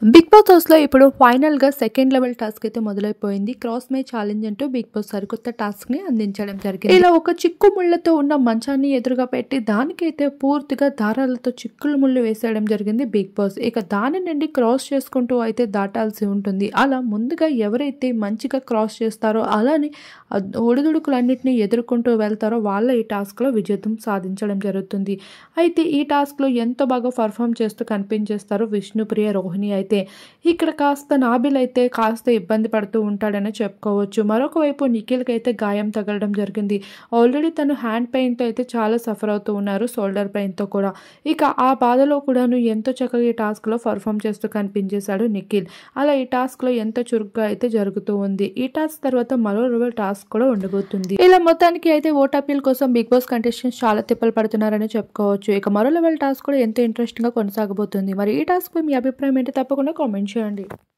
big boss హౌస్లో ఇప్పుడు ఫైనల్గా సెకండ్ లెవెల్ టాస్క్ అయితే మొదలైపోయింది క్రాస్ మై ఛాలెంజ్ అంటూ బిగ్ బాస్ సరికొత్త టాస్క్ని అందించడం జరిగింది ఇలా ఒక చిక్కు ముళ్ళతో ఉన్న మంచాన్ని ఎదురుగా పెట్టి దానికైతే పూర్తిగా దారాలతో చిక్కులు ముళ్ళు వేసేయడం జరిగింది బిగ్ బాస్ ఇక దాని నుండి క్రాస్ చేసుకుంటూ అయితే దాటాల్సి ఉంటుంది అలా ముందుగా ఎవరైతే మంచిగా క్రాస్ చేస్తారో అలానే ఆ ఒడిదుడుకులన్నింటినీ ఎదుర్కొంటూ వెళ్తారో వాళ్ళ ఈ టాస్క్లో విజేతం సాధించడం జరుగుతుంది అయితే ఈ టాస్క్లో ఎంతో బాగా పర్ఫామ్ చేస్తూ కనిపించేస్తారు విష్ణుప్రియ రోహిణి అయితే ఇక్కడ కాస్త నాబిల్ అయితే కాస్త ఇబ్బంది పడుతూ ఉంటాడని చెప్పుకోవచ్చు మరొక వైపు నిఖిల్కి అయితే గాయం తగలడం జరిగింది ఆల్రెడీ తను హ్యాండ్ పెయిన్తో అయితే చాలా సఫర్ అవుతూ ఉన్నారు షోల్డర్ పెయిన్తో కూడా ఇక ఆ బాధలో కూడాను ఎంతో చక్కగా ఈ టాస్క్లో పర్ఫామ్ చేస్తూ కనిపించేశాడు నిఖిల్ అలా ఈ టాస్క్లో ఎంతో చురుగ్గా అయితే జరుగుతూ ఉంది ఈ టాస్క్ తర్వాత మరో లెవెల్ టాస్క్ కూడా ఉండబోతుంది ఇలా మొత్తానికి అయితే ఓట్ అపీల్ కోసం బిగ్ బాస్ కంటెస్టెంట్స్ చాలా తిప్పలు పడుతున్నారని చెప్పుకోవచ్చు ఇక మరో లెవెల్ టాస్క్ కూడా ఎంతో ఇంట్రెస్టింగ్ గా కొనసాగబోతుంది మరి ఈ టాస్క్ పై మీ అభిప్రాయం ఏంటి తప్పకుండా కామెంట్ చేయండి